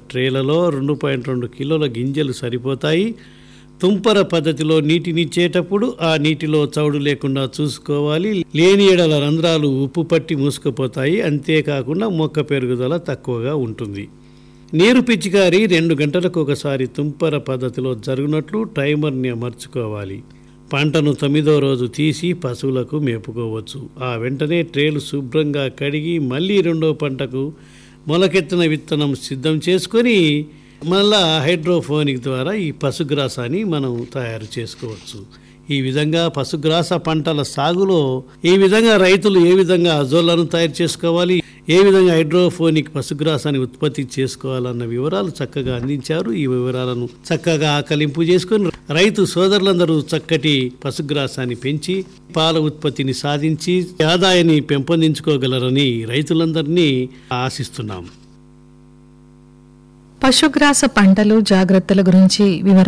ట్రేలలో రెండు పాయింట్ రెండు కిలోల గింజలు సరిపోతాయి తుంపర పద్ధతిలో నీటినిచ్చేటప్పుడు ఆ నీటిలో చౌడు లేకుండా చూసుకోవాలి లేని ఎడల రంధ్రాలు ఉప్పు పట్టి మూసుకుపోతాయి అంతేకాకుండా మొక్క పెరుగుదల తక్కువగా ఉంటుంది నీరు పిచికారి రెండు గంటలకు ఒకసారి తుంపర పద్ధతిలో జరుగునట్లు టైమర్ని అమర్చుకోవాలి పంటను తొమ్మిదో రోజు తీసి పశువులకు మేపుకోవచ్చు ఆ వెంటనే ట్రేలు శుభ్రంగా కడిగి మళ్ళీ రెండో పంటకు మొలకెత్తిన విత్తనం సిద్ధం చేసుకొని మళ్ళా హైడ్రోఫోనిక్ ద్వారా ఈ పశుగ్రాసాన్ని మనం తయారు చేసుకోవచ్చు ఈ విధంగా పశుగ్రాస పంటల సాగులో ఈ విధంగా రైతులు ఏ విధంగా అజోలను తయారు చేసుకోవాలి ఏ విధంగా హైడ్రోఫోనిక్ పశుగ్రాసాన్ని ఉత్పత్తి చేసుకోవాలన్న వివరాలు చక్కగా అందించారు ఈ వివరాలను చక్కగా ఆకలింపు చేసుకొని రైతు సోదరులందరూ చక్కటి పశుగ్రాసాన్ని పెంచి పాల ఉత్పత్తిని సాధించి ఆదాయాన్ని పెంపొందించుకోగలరని రైతులందరినీ ఆశిస్తున్నాం పశుగ్రాస పంటలు జాగ్రత్తల గురించి వివరాలు